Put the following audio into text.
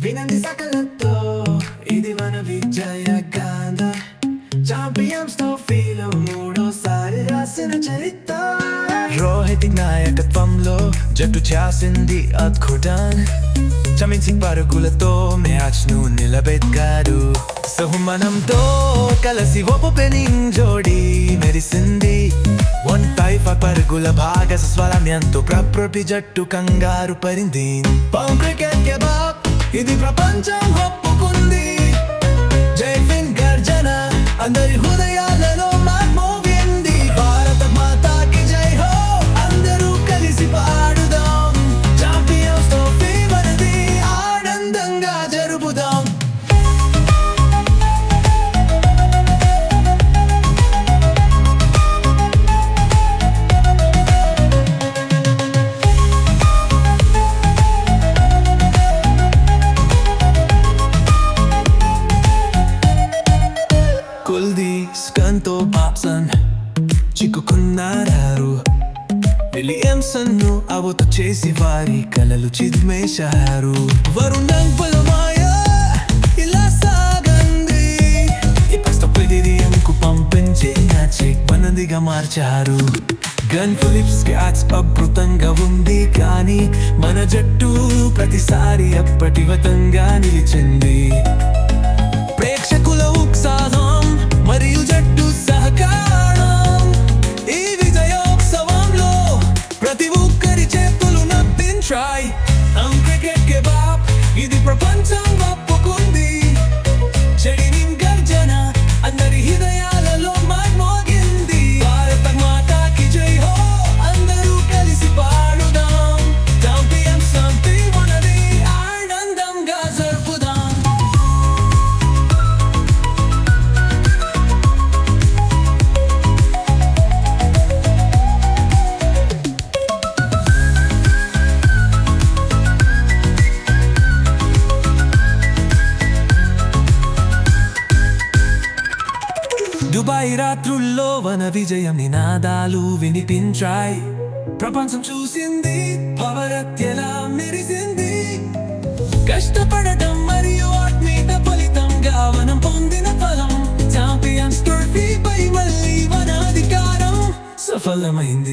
వినంది సకలతో ఇది మన విజయ గాథ చాంపియన్స్ ట్రోఫీలో మూడోసారి రాసిన చరిత్ర రోహిత్ నాయకత్వంలో జట్టు చేసింది అద్భుతం చమించి పరుగులతో మ్యాచ్ ను నిలబెట్టాడు సహుమనంతో కలిసి ఓపెనింగ్ జోడి మెరిసింది వన్ టైఫ్ పరుగుల భాగస్వామ్యంతో ప్రకృతి జట్టు కంగారు పరింది పౌన్ క్రికెట్ కే బాప్ ఇది ప్రపంచం ఒప్పుకుంది జై ఫిన్ గర్జన అందరి హృదయాలలో మోగింది భారత మాతాకి జై హో అందరూ కలిసి పాడుదాం చాంపియన్స్ ట్రోఫీ మనది ఆనందంగా జరుపుదాం కుల్దీస్ కంతో పాప్సన్ చిక్కుకున్నారు విలియమ్సన్ ను అవత చేసి వారి కలలు చిద్మేశారు వరుణం పలమాయ ఇలా సాగంది ఈ ప్రస్తుతం పంపించి మ్యాజిక్ పనదిగా మార్చారు గన్ ఫిలిప్స్ క్యాచ్ అద్భుతంగా ఉంది కానీ మన జట్టు ప్రతిసారి అప్పటివతంగా నిలిచింది ప్రేక్షకుల ఉత్సాహం మరియు జట్టు సహకారం ఈ విజయోత్సవంలో ప్రతి ఒక్కరి చేతులు నప్పించాయి हम क्रिकेट के बाप ఇది ప్రపంచం ఒప్పుకుంది చెడిని గర్జన అందరి హృదయాలలో మోగింది భారత మాతాకి జై హో అందరూ కలిసి పాడుదాం చాంపియన్ శాంతి మనది ఆనందంగా జరుపుదాం దుబాయ్ రాత్రుల్లో వన విజయం నినాదాలు వినిపించాయి ప్రపంచం చూసింది పవరత్యలా మెరిసింది కష్టపడటం మరియు ఆత్మీయత ఫలితంగా మనం పొందిన ఫలం ఛాంపియన్స్ ట్రోఫీ పై మళ్ళీ మన అధికారం సఫలమైంది